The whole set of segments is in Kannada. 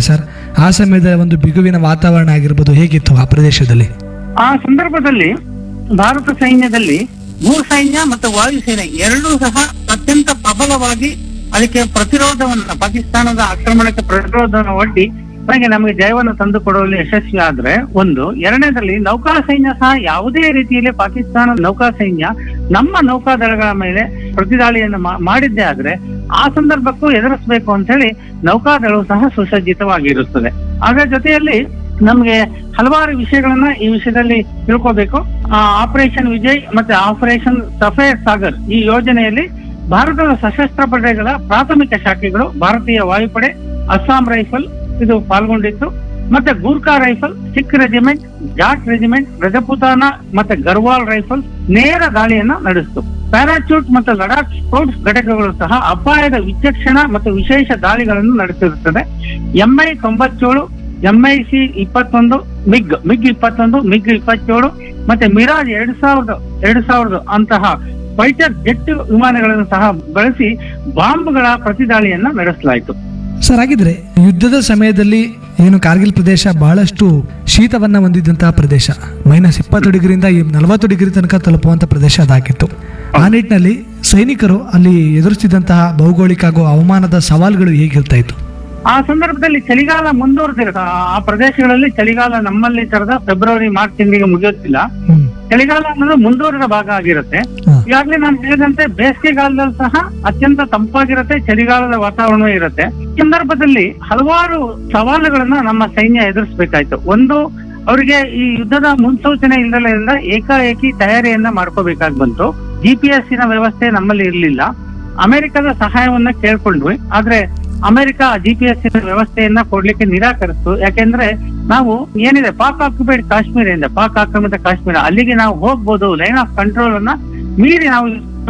ಸರ್ ಆ ಸಮಯದ ಒಂದು ಬಿಗುವಿನ ವಾತಾವರಣ ಆಗಿರ್ಬೋದು ಹೇಗಿತ್ತು ಆ ಪ್ರದೇಶದಲ್ಲಿ ಆ ಸಂದರ್ಭದಲ್ಲಿ ಭಾರತ ಸೈನ್ಯದಲ್ಲಿ ಭೂ ಸೈನ್ಯ ಮತ್ತು ವಾಯು ಸೇನೆ ಎರಡೂ ಸಹ ಅತ್ಯಂತ ಪ್ರಬಲವಾಗಿ ಅದಕ್ಕೆ ಪ್ರತಿರೋಧವನ್ನ ಪಾಕಿಸ್ತಾನದ ಆಕ್ರಮಣಕ್ಕೆ ಪ್ರತಿರೋಧವನ್ನು ಒಡ್ಡಿ ಹಾಗೆ ನಮಗೆ ಜಯವನ್ನು ತಂದು ಕೊಡುವಲ್ಲಿ ಯಶಸ್ವಿ ಆದ್ರೆ ಒಂದು ಎರಡನೇದಲ್ಲಿ ನೌಕಾ ಸೈನ್ಯ ಸಹ ಯಾವುದೇ ರೀತಿಯಲ್ಲಿ ಪಾಕಿಸ್ತಾನದ ನೌಕಾ ಸೈನ್ಯ ನಮ್ಮ ನೌಕಾದಳಗಳ ಮೇಲೆ ಪ್ರತಿದಾಳಿಯನ್ನು ಮಾ- ಮಾಡಿದ್ದೇ ಆದ್ರೆ ಆ ಸಂದರ್ಭಕ್ಕೂ ಎದುರಿಸಬೇಕು ಅಂತ ಹೇಳಿ ನೌಕಾದಳವು ಸಹ ಸುಸಜ್ಜಿತವಾಗಿರುತ್ತದೆ ಅದರ ಜೊತೆಯಲ್ಲಿ ನಮ್ಗೆ ಹಲವಾರು ವಿಷಯಗಳನ್ನ ಈ ವಿಷಯದಲ್ಲಿ ತಿಳ್ಕೋಬೇಕು ಆಪರೇಷನ್ ವಿಜಯ್ ಮತ್ತೆ ಆಪರೇಷನ್ ಸಫೇರ್ ಸಾಗರ್ ಈ ಯೋಜನೆಯಲ್ಲಿ ಭಾರತದ ಸಶಸ್ತ್ರ ಪಡೆಗಳ ಪ್ರಾಥಮಿಕ ಶಾಖೆಗಳು ಭಾರತೀಯ ವಾಯುಪಡೆ ಅಸ್ಸಾಂ ರೈಫಲ್ ಇದು ಪಾಲ್ಗೊಂಡಿತ್ತು ಮತ್ತೆ Gurkha rifle Sikh regiment Jat regiment Rajputana ಮತ್ತೆ ಗರ್ವಾಲ್ ರೈಫಲ್ ನೇರ ದಾಳಿಯನ್ನ ನಡೆಸಿತು ಪ್ಯಾರಾಚೂಟ್ ಮತ್ತು ಲಡಾಖ್ ಸ್ಪೋರ್ಟ್ಸ್ ಘಟಕಗಳು ಸಹ ಅಪಾಯದ ವಿಚಕ್ಷಣ ಮತ್ತು ವಿಶೇಷ ದಾಳಿಗಳನ್ನು ನಡೆಸಿರುತ್ತದೆ ಎಂಐ ತೊಂಬತ್ತೇಳು ಎಂಐಸಿ ಇಪ್ಪತ್ತೊಂದು ಮಿಗ್ ಮಿಗ್ ಇಪ್ಪತ್ತೊಂದು ಮಿಗ್ ಇಪ್ಪತ್ತೇಳು ಮತ್ತೆ ಮಿರಾಜ್ ಎರಡ್ ಸಾವಿರದ ಎರಡ್ ಸಾವಿರದ ಅಂತಹ ಫೈಟರ್ ಜೆಟ್ ವಿಮಾನಗಳನ್ನು ಸಹ ಬಳಸಿ ಬಾಂಬ್ಗಳ ಪ್ರತಿದಾಳಿಯನ್ನ ನಡೆಸಲಾಯಿತು ಸರ್ ಹಾಗಿದ್ರೆ ಯುದ್ಧದ ಸಮಯದಲ್ಲಿ ಏನು ಕಾರ್ಗಿಲ್ ಪ್ರದೇಶ ಬಹಳಷ್ಟು ಶೀತವನ್ನ ಹೊಂದಿದ್ದಂತಹ ಪ್ರದೇಶ ಮೈನಸ್ ಇಪ್ಪತ್ತು ಡಿಗ್ರಿಯಿಂದ ಈ ನಲವತ್ತು ಡಿಗ್ರಿ ತನಕ ತಲುಪುವಂತ ಪ್ರದೇಶ ಅದಾಗಿತ್ತು ಆ ನಿಟ್ಟಿನಲ್ಲಿ ಸೈನಿಕರು ಅಲ್ಲಿ ಎದುರಿಸಿದಂತಹ ಭೌಗೋಳಿಕ ಹಾಗೂ ಹವಾಮಾನದ ಸವಾಲುಗಳು ಹೇಗಿರ್ತಾ ಇತ್ತು ಆ ಸಂದರ್ಭದಲ್ಲಿ ಚಳಿಗಾಲ ಮುಂದುವರೆದಿರುತ್ತೆ ಆ- ಆ ಪ್ರದೇಶಗಳಲ್ಲಿ ಚಳಿಗಾಲ ನಮ್ಮಲ್ಲಿ ತರದ ಫೆಬ್ರವರಿ ಮಾರ್ಚ್ ತಿಂಗಳಿಗೆ ಮುಗಿಯುತ್ತಿಲ್ಲ ಹ್ಮ್ ಚಳಿಗಾಲ ಅನ್ನೋದು ಮುಂದುವರೆದ ಭಾಗ ಆಗಿರುತ್ತೆ ಹಾ. ಈಗಾಗಲೇ ನಾನು ಹೇಳಿದಂತೆ ಬೇಸಿಗೆಗಾಲದಲ್ಲಿ ಸಹ ಅತ್ಯಂತ ತಂಪಾಗಿರುತ್ತೆ ಚಳಿಗಾಲದ ವಾತಾವರಣ ಇರುತ್ತೆ ಈ ಸಂದರ್ಭದಲ್ಲಿ ಹಲವಾರು ಸವಾಲುಗಳನ್ನ ನಮ್ಮ ಸೈನ್ಯ ಎದುರಿಸಬೇಕಾಯ್ತು ಒಂದು ಅವರಿಗೆ ಈ ಯುದ್ಧದ ಮುನ್ಸೂಚನೆ ಇಲ್ಲದರಿಂದ ಏಕಾಏಕಿ ತಯಾರಿಯನ್ನ ಮಾಡ್ಕೋಬೇಕಾಗಿ ಬಂತು ಜಿ ಪಿ ಎಸ್ ನ ವ್ಯವಸ್ಥೆ ನಮ್ಮಲ್ಲಿ ಇರಲಿಲ್ಲ ಅಮೆರಿಕದ ಸಹಾಯವನ್ನ ಕೇಳ್ಕೊಂಡ್ವಿ ಆದ್ರೆ ಅಮೆರಿಕ ಜಿ ಪಿ ಎಸ್ ವ್ಯವಸ್ಥೆಯನ್ನ ಕೊಡ್ಲಿಕ್ಕೆ ನಿರಾಕರಿಸ್ತು ಯಾಕೆಂದ್ರೆ ನಾವು ಏನಿದೆ ಪಾಕ್ ಆಕ್ಯುಪೈಡ್ ಕಾಶ್ಮೀರ ಇದೆ ಪಾಕ್ ಆಕ್ರಮಿತ ಕಾಶ್ಮೀರ ಅಲ್ಲಿಗೆ ನಾವು ಹೋಗ್ಬೋದು ಲೈನ್ ಆಫ್ ಕಂಟ್ರೋಲ್ ಅನ್ನ ಮೀರಿ ನಾವು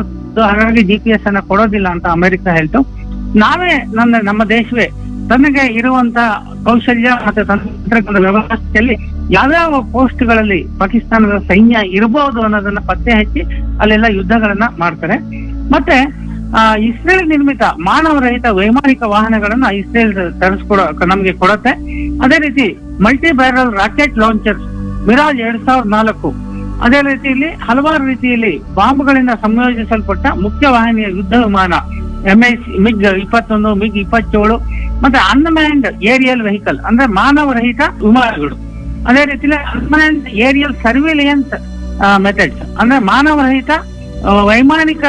ಹಾಗಾಗಿ ಜಿ ಪಿ ಎಸ್ ಅನ್ನ ಕೊಡೋದಿಲ್ಲ ಅಂತ ಅಮೆರಿಕ ಹೇಳ್ತು ನಾವೇ ನನ್ನ ನಮ್ಮ ದೇಶವೇ ತನಗೆ ಇರುವಂತ ಕೌಶಲ್ಯ ಮತ್ತೆ ತಂತ್ರಜ್ಞಾನದ ವ್ಯವಸ್ಥೆಯಲ್ಲಿ ಯಾವ್ಯಾವ ಪೋಸ್ಟ್ಗಳಲ್ಲಿ ಪಾಕಿಸ್ತಾನದ ಸೈನ್ಯ ಇರಬಹುದು ಅನ್ನೋದನ್ನ ಪತ್ತೆ ಹಚ್ಚಿ ಅಲ್ಲೆಲ್ಲ ಯುದ್ಧಗಳನ್ನ ಮಾಡ್ತಾರೆ ಮತ್ತೆ ಆ, ಇಸ್ರೇಲ್ ನಿರ್ಮಿತ ಮಾನವರಹಿತ ವೈಮಾನಿಕ ವಾಹನಗಳನ್ನ ಇಸ್ರೇಲ್ ತರಿಸ್ಕೊಡೋ ನಮಗೆ ಕೊಡುತ್ತೆ ಅದೇ ರೀತಿ multi barrel rocket launchers Mirage ಎರಡ್ ಸಾವಿರದ ನಾಲ್ಕು ಅದೇ ರೀತಿಯಲ್ಲಿ ಹಲವಾರು ರೀತಿಯಲ್ಲಿ ಬಾಂಬ್ಗಳಿಂದ ಸಂಯೋಜಿಸಲ್ಪಟ್ಟ ಮುಖ್ಯ ವಾಹಿನಿಯ ಯುದ್ಧ ವಿಮಾನ ಎಂಎಸ್ ಮಿಗ್ ಇಪ್ಪತ್ತೊಂದು ಮಿಗ್ ಇಪ್ಪತ್ತೇಳು ಮತ್ತೆ ಅನ್ಮ್ಯಾನ್ಡ್ ಏರಿಯಲ್ ವೆಹಿಕಲ್ ಅಂದ್ರೆ ಮಾನವರಹಿತ ವಿಮಾನಗಳು ಅದೇ ರೀತಿಯಲ್ಲಿ ಅನ್ಮ್ಯಾನ್ಡ್ ಏರಿಯಲ್ ಸರ್ವಿಲಿಯನ್ಸ್ ಮೆಥಡ್ಸ್ ಅಂದ್ರೆ ಮಾನವರಹಿತ ಆ, ವೈಮಾನಿಕ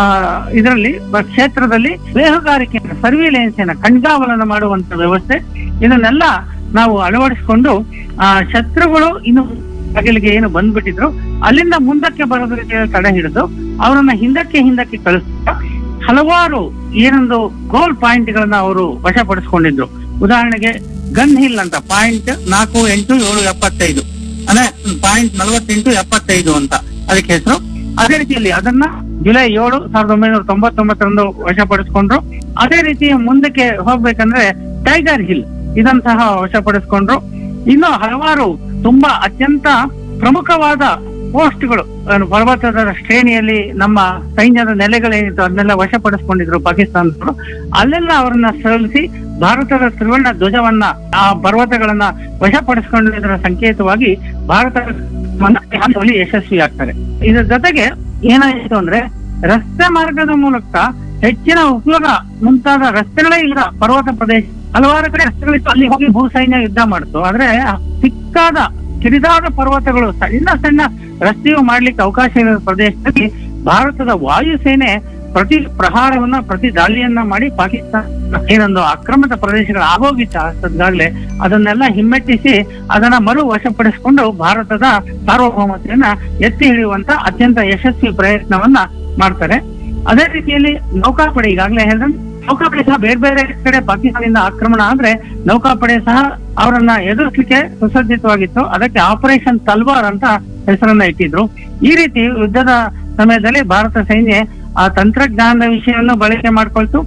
ಇದರಲ್ಲಿ ಕ್ಷೇತ್ರದಲ್ಲಿ ಬೇಹುಗಾರಿಕೆಯನ್ನು ಸರ್ವಿಲೆನ್ಸ್ ಅನ್ನ ಕಣ್ಗಾವಲನ ಮಾಡುವಂತ ವ್ಯವಸ್ಥೆ ಇದನ್ನೆಲ್ಲ ನಾವು ಅಳವಡಿಸಿಕೊಂಡು ಆ ಶತ್ರುಗಳು ಇನ್ನು ಬಗಲಿಗೆ ಏನು ಬಂದ್ಬಿಟ್ಟಿದ್ರು ಅಲ್ಲಿಂದ ಮುಂದಕ್ಕೆ ಬರೋದಕ್ಕೆ ತಡೆ ಹಿಡಿದು ಅವರನ್ನ ಹಿಂದಕ್ಕೆ ಹಿಂದಕ್ಕೆ ಕಳಿಸ್ತಾ ಹಲವಾರು ಏನೊಂದು ಗೋಲ್ ಪಾಯಿಂಟ್ ಗಳನ್ನ ಅವರು ವಶಪಡಿಸ್ಕೊಂಡಿದ್ರು ಉದಾಹರಣೆಗೆ ಗನ್ ಹಿಲ್ ಅಂತ ಪಾಯಿಂಟ್ ನಾಲ್ಕು ಎಂಟು ಏಳು ಎಪ್ಪತ್ತೈದು ಅಂದ್ರೆ ಪಾಯಿಂಟ್ ನಲವತ್ತೆಂಟು ಎಪ್ಪತ್ತೈದು ಅಂತ ಅದಕ್ಕೆ ಹೆಸರು ಅದೇ ರೀತಿಯಲ್ಲಿ ಅದನ್ನ ಜುಲೈ ಏಳು ಸಾವಿರದ ಒಂಬೈನೂರ ತೊಂಬತ್ತೊಂಬತ್ತರಂದು ವಶಪಡಿಸ್ಕೊಂಡ್ರು ಅದೇ ರೀತಿ ಮುಂದಕ್ಕೆ ಹೋಗ್ಬೇಕಂದ್ರೆ ಟೈಗರ್ ಹಿಲ್ ಇದನ್ನ ಸಹ ವಶಪಡಿಸ್ಕೊಂಡ್ರು ಇನ್ನು ಹಲವಾರು ತುಂಬಾ ಅತ್ಯಂತ ಪ್ರಮುಖವಾದ ಪೋಸ್ಟ್ಗಳು ಏನು ಪರ್ವತದ ಶ್ರೇಣಿಯಲ್ಲಿ ನಮ್ಮ ಸೈನ್ಯದ ನೆಲೆಗಳೇನಿತ್ತು ಅದನ್ನೆಲ್ಲ ವಶಪಡಿಸ್ಕೊಂಡಿದ್ರು ಪಾಕಿಸ್ತಾನದವರು ಅಲ್ಲೆಲ್ಲ ಅವರನ್ನ ಸೋಲಿಸಿ ಭಾರತದ ತ್ರಿವರ್ಣ ಧ್ವಜವನ್ನ ಆ ಪರ್ವತಗಳನ್ನ ವಶಪಡಿಸಿಕೊಂಡಿದ್ದರ ಸಂಕೇತವಾಗಿ ಭಾರತ ಹಂತದಲ್ಲಿ ಯಶಸ್ವಿ ಆಗ್ತಾರೆ ಇದರ ಜೊತೆಗೆ ಏನಾಯಿತು ಅಂದ್ರೆ ರಸ್ತೆ ಮಾರ್ಗದ ಮೂಲಕ ಹೆಚ್ಚಿನ ಉಪಯೋಗ ಮುಂತಾದ ರಸ್ತೆಗಳೇ ಇಲ್ಲ ಪರ್ವತ ಪ್ರದೇಶ ಹಲವಾರು ಕಡೆ ರಸ್ತೆಗಳಿತ್ತು ಅಲ್ಲಿ ಹೋಗಿ ಭೂ ಸೈನ್ಯ ಯುದ್ಧ ಮಾಡ್ತು ಆದ್ರೆ ಸಿಕ್ಕಾದ ಕಿರಿದಾದ ಪರ್ವತಗಳು ಸಣ್ಣ ಸಣ್ಣ ರಸ್ತೆಯು ಮಾಡ್ಲಿಕ್ಕೆ ಅವಕಾಶ ಇರೋ ಪ್ರದೇಶದಲ್ಲಿ ಭಾರತದ ವಾಯುಸೇನೆ ಪ್ರತಿ ಪ್ರಹಾರವನ್ನ ಪ್ರತಿ ದಾಳಿಯನ್ನ ಮಾಡಿ ಪಾಕಿಸ್ತಾನ ಏನೊಂದು ಅಕ್ರಮದ ಪ್ರದೇಶಗಳು ಆಗೋಗಿತ್ತು ಅಷ್ಟೊತ್ತಿಗಾಗ್ಲೇ ಅದನ್ನೆಲ್ಲ ಹಿಮ್ಮೆಟ್ಟಿಸಿ ಅದನ್ನ ಮರು ವಶಪಡಿಸಿಕೊಂಡು ಭಾರತದ ಸಾರ್ವಭೌಮತೆಯನ್ನ ಎತ್ತಿ ಹಿಡಿಯುವಂತ ಅತ್ಯಂತ ಯಶಸ್ವಿ ಪ್ರಯತ್ನವನ್ನ ಮಾಡ್ತಾರೆ ಅದೇ ರೀತಿಯಲ್ಲಿ ನೌಕಾಪಡೆ ಈಗಾಗಲೇ ಹೇಳಿದಂತೆ ನೌಕಾಪಡೆ ಸಹ ಬೇರೆ ಬೇರೆ ಕಡೆ ಪಾಕಿಸ್ತಾನದಿಂದ ಆಕ್ರಮಣ ಆದ್ರೆ ನೌಕಾಪಡೆ ಸಹ ಅವರನ್ನ ಎದುರಿಸಲಿಕ್ಕೆ ಸುಸಜ್ಜಿತವಾಗಿತ್ತು ಅದಕ್ಕೆ ಆಪರೇಷನ್ ತಲ್ವಾರ್ ಅಂತ ಹೆಸರನ್ನ ಇಟ್ಟಿದ್ರು ಈ ರೀತಿ ಯುದ್ಧದ ಸಮಯದಲ್ಲಿ ಭಾರತ ಸೈನ್ಯ ಆ ತಂತ್ರಜ್ಞಾನದ ವಿಷಯವನ್ನು ಬಳಕೆ ಮಾಡ್ಕೊಳ್ತು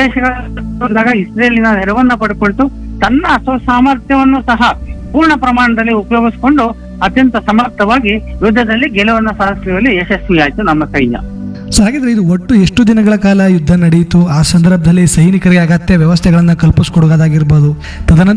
ವಿದೇಶಗಳ ಇಸ್ರೇಲಿನ ನೆರವನ್ನ ಪಡ್ಕೊಳ್ತು ತನ್ನ ಸ್ವ ಸಾಮರ್ಥ್ಯವನ್ನು ಸಹ ಪೂರ್ಣ ಪ್ರಮಾಣದಲ್ಲಿ ಉಪಯೋಗಿಸಿಕೊಂಡು ಅತ್ಯಂತ ಸಮರ್ಥವಾಗಿ ಯುದ್ಧದಲ್ಲಿ ಗೆಲುವನ್ನು ಸಾಧಿಸುವಲ್ಲಿ ಯಶಸ್ವಿಯಾಯಿತು ನಮ್ಮ ಸೈನ್ಯ ಸೊ ಹಾಗಿದ್ರೆ ಇದು ಒಟ್ಟು ಎಷ್ಟು ದಿನಗಳ ಕಾಲ ಯುದ್ಧ ನಡೆಯಿತು ಆ ಸಂದರ್ಭದಲ್ಲಿ ಸೈನಿಕರಿಗೆ ಅಗತ್ಯ ವ್ಯವಸ್ಥೆಗಳನ್ನ ಕಲ್ಪಿಸ್ಕೊಡೋದಾಗಿರ್ಬೋದು ತದನಂತರ